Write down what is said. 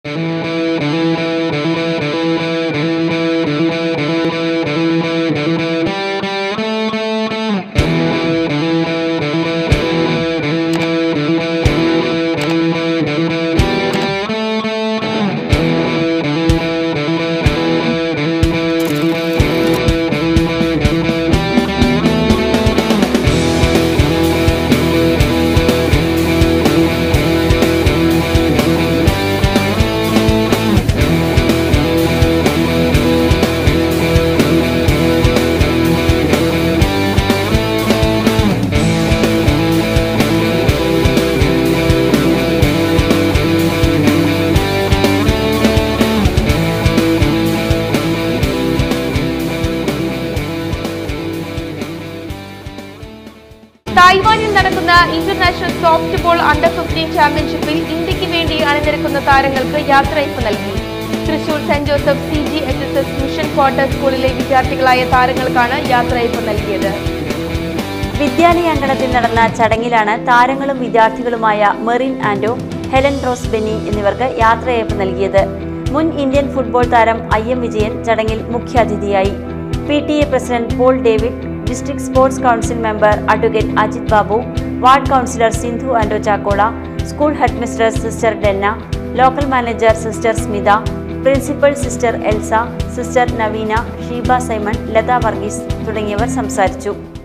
തായ്വാനിൽ നടക്കുന്ന international soft ball under fifteen ചാമ്പ്യൻഷിപ്പിൽ ഇന്ത്യക്ക് വേണ്ടി അണിനിരക്കുന്ന താരങ്ങൾക്ക് യാത്രയയപ്പ് നൽകി Thrissur saint Joseph C G H S S mission quarter സ്കൂളിലെ വിദ്യാർത്ഥികളായ താരങ്ങൾക്കാണ് യാത്രയയപ്പ് നൽകിയത് വിദ്യാലയാങ്കണത്തിൽ നടന്ന ചടങ്ങിലാണ് താരങ്ങളും വിദ്യാർത്ഥികളുമായ Merin Ando Helen Rose Benny എന്നിവർക്ക് യാത്രയയപ്പ് നൽകിയത് മുൻ ഇന്ത്യൻ ഫുട്ബോൾ താരം ഐ എം വിജയൻ ചടങ്ങിൽ മുഖ്യാതിഥിയായി P T A president Paul David district sports council member advocate Ajith Babu ward councillor Sindhu Ando Chakola school head mistress sister Denna local manager sister Smitha principal sister Elsa sister Naveena Sheeba Simon Latha Varghese തുടങ്ങിയവർ സംസാരിച്ചു